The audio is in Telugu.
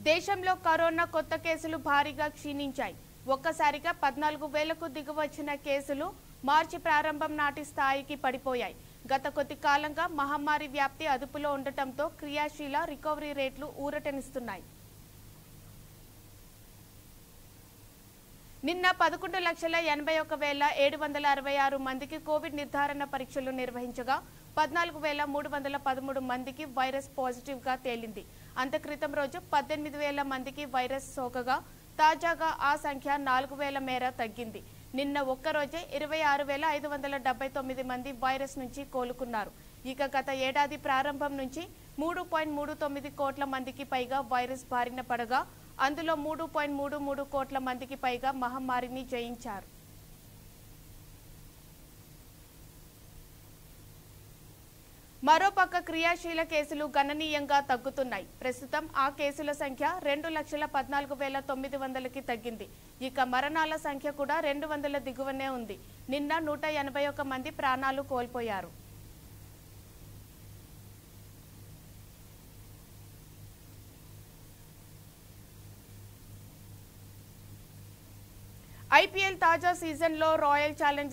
దేశంలో కరోనా కొత్త కేసులు భారీగా క్షీణించాయి ఒక్కసారిగా పద్నాలుగు వేలకు దిగువచ్చిన కేసులు మార్చి ప్రారంభం నాటి స్థాయికి పడిపోయాయి గత కొద్ది కాలంగా మహమ్మారి వ్యాప్తి అదుపులో ఉండటంతో క్రియాశీల రికవరీ రేట్లు ఊరటనిస్తున్నాయి నిన్న పదకొండు లక్షల ఎనభై ఒక వేల ఏడు వందల అరవై ఆరు మందికి కోవిడ్ నిర్ధారణ పరీక్షలు నిర్వహించగా పద్నాలుగు వేల మూడు వందల పదమూడు మందికి వైరస్ పాజిటివ్ గా తేలింది అంత క్రితం రోజు పద్దెనిమిది వేల మందికి వైరస్ సోకగా తాజాగా ఆ సంఖ్య నాలుగు వేల మేర తగ్గింది నిన్న ఒక్కరోజే ఇరవై ఆరు వేల ఐదు వందల డెబ్బై తొమ్మిది మంది వైరస్ నుంచి కోలుకున్నారు ఇక గత ఏడాది ప్రారంభం నుంచి మూడు పాయింట్ మూడు తొమ్మిది కోట్ల మందికి పైగా వైరస్ బారిన పడగా అందులో మూడు పాయింట్ మూడు మూడు కోట్ల మందికి పైగా మహమ్మారిని జయించారు మరోపక్క క్రియాశీల కేసులు గణనీయంగా తగ్గుతున్నాయి ప్రస్తుతం ఆ కేసుల సంఖ్య రెండు లక్షల పద్నాలుగు వేల తొమ్మిది వందలకి తగ్గింది ఇక మరణాల సంఖ్య కూడా రెండు వందల దిగువనే ఉంది నిన్న నూట ఎనభై ఒక్క మంది ప్రాణాలు కోల్పోయారు ఐపీఎల్ తాజా సీజన్లో రాయల్ ఛాలెంజ్